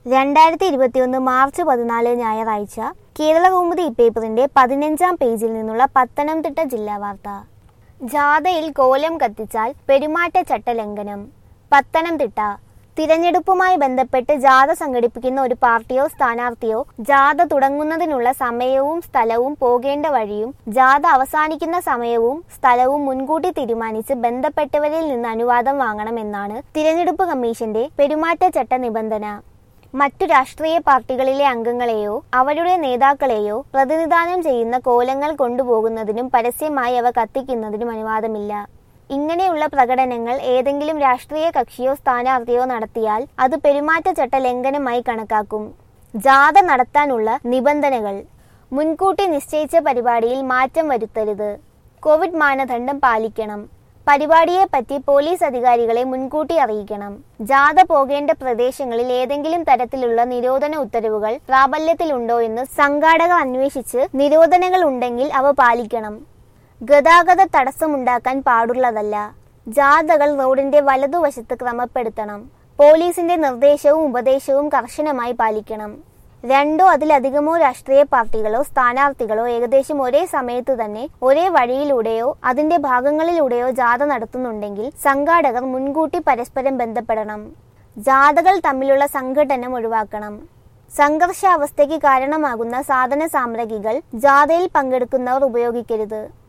രണ്ടായിരത്തി ഇരുപത്തിയൊന്ന് മാർച്ച് പതിനാല് ഞായറാഴ്ച കേരളകൗമുദി പേപ്പറിന്റെ പതിനഞ്ചാം പേജിൽ നിന്നുള്ള പത്തനംതിട്ട ജില്ലാ വാർത്ത ജാഥയിൽ കോലം കത്തിച്ചാൽ പെരുമാറ്റച്ചട്ട ലംഘനം പത്തനംതിട്ട തിരഞ്ഞെടുപ്പുമായി ബന്ധപ്പെട്ട് ജാഥ സംഘടിപ്പിക്കുന്ന ഒരു പാർട്ടിയോ സ്ഥാനാർത്ഥിയോ ജാഥ തുടങ്ങുന്നതിനുള്ള സമയവും സ്ഥലവും പോകേണ്ട വഴിയും ജാഥ അവസാനിക്കുന്ന സമയവും സ്ഥലവും മുൻകൂട്ടി തീരുമാനിച്ച് ബന്ധപ്പെട്ടവരിൽ നിന്ന് അനുവാദം വാങ്ങണമെന്നാണ് തിരഞ്ഞെടുപ്പ് കമ്മീഷന്റെ പെരുമാറ്റച്ചട്ട നിബന്ധന മറ്റു രാഷ്ട്രീയ പാർട്ടികളിലെ അംഗങ്ങളെയോ അവരുടെ നേതാക്കളെയോ പ്രതിനിധാനം ചെയ്യുന്ന കോലങ്ങൾ കൊണ്ടുപോകുന്നതിനും പരസ്യമായി അവ കത്തിക്കുന്നതിനും അനുവാദമില്ല ഇങ്ങനെയുള്ള പ്രകടനങ്ങൾ ഏതെങ്കിലും രാഷ്ട്രീയ കക്ഷിയോ സ്ഥാനാർത്ഥിയോ നടത്തിയാൽ അത് പെരുമാറ്റച്ചട്ട ലംഘനമായി കണക്കാക്കും ജാഥ നടത്താനുള്ള നിബന്ധനകൾ മുൻകൂട്ടി നിശ്ചയിച്ച പരിപാടിയിൽ മാറ്റം വരുത്തരുത് കോവിഡ് മാനദണ്ഡം പാലിക്കണം പരിപാടിയെപ്പറ്റി പോലീസ് അധികാരികളെ മുൻകൂട്ടി അറിയിക്കണം ജാഥ പോകേണ്ട പ്രദേശങ്ങളിൽ ഏതെങ്കിലും തരത്തിലുള്ള നിരോധന ഉത്തരവുകൾ പ്രാബല്യത്തിലുണ്ടോ എന്ന് സംഘാടകർ അന്വേഷിച്ച് നിരോധനങ്ങൾ ഉണ്ടെങ്കിൽ അവ പാലിക്കണം ഗതാഗത തടസ്സമുണ്ടാക്കാൻ പാടുള്ളതല്ല ജാഥകൾ റോഡിന്റെ വലതുവശത്ത് ക്രമപ്പെടുത്തണം പോലീസിന്റെ നിർദ്ദേശവും ഉപദേശവും കർശനമായി പാലിക്കണം രണ്ടോ അതിലധികമോ രാഷ്ട്രീയ പാർട്ടികളോ സ്ഥാനാർത്ഥികളോ ഏകദേശം ഒരേ സമയത്ത് തന്നെ ഒരേ വഴിയിലൂടെയോ അതിന്റെ ഭാഗങ്ങളിലൂടെയോ ജാഥ നടത്തുന്നുണ്ടെങ്കിൽ സംഘാടകർ മുൻകൂട്ടി പരസ്പരം ബന്ധപ്പെടണം ജാഥകൾ തമ്മിലുള്ള സംഘടനം ഒഴിവാക്കണം സംഘർഷാവസ്ഥയ്ക്ക് കാരണമാകുന്ന സാധന സാമഗ്രികൾ ജാഥയിൽ പങ്കെടുക്കുന്നവർ ഉപയോഗിക്കരുത്